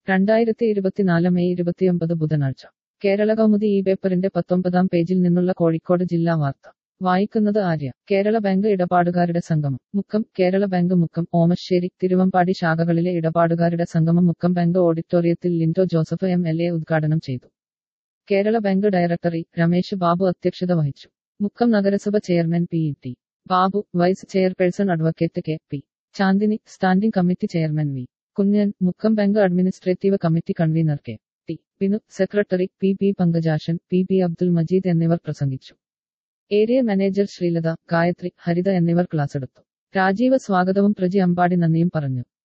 രണ്ടായിരത്തി ഇരുപത്തിനാല് മെയ് ഇരുപത്തിയൊമ്പത് ബുധനാഴ്ച കേരള കൗമുദി ഈ പേപ്പറിന്റെ പത്തൊമ്പതാം പേജിൽ നിന്നുള്ള കോഴിക്കോട് ജില്ലാ വാർത്ത വായിക്കുന്നത് ആര്യ കേരള ബാങ്ക് ഇടപാടുകാരുടെ സംഗമം മുക്കം കേരള ബാങ്ക് മുക്കം ഓമശ്ശേരി തിരുവമ്പാടി ശാഖകളിലെ ഇടപാടുകാരുടെ സംഗമം മുക്കം ബാങ്ക് ഓഡിറ്റോറിയത്തിൽ Lindo Joseph M L A ഉദ്ഘാടനം ചെയ്തു Kerala bank director E Ramesh Babu അധ്യക്ഷത വഹിച്ചു മുക്കം നഗരസഭ chairman P E T Babu vice chairperson advocate K P Chandini standing committee chairman V Kunhan Mukkam bank administrative committee convener K T Binu secretary P P Pankajakshan P P Abdul Majeed എന്നിവർ പ്രസംഗിച്ചു area manager Sreelatha Gayathri Haritha എന്നിവർ ക്ലാസ്സെടുത്തു രാജീവ് സ്വാഗതവും പ്രജി അമ്പാടി നന്ദിയും പറഞ്ഞു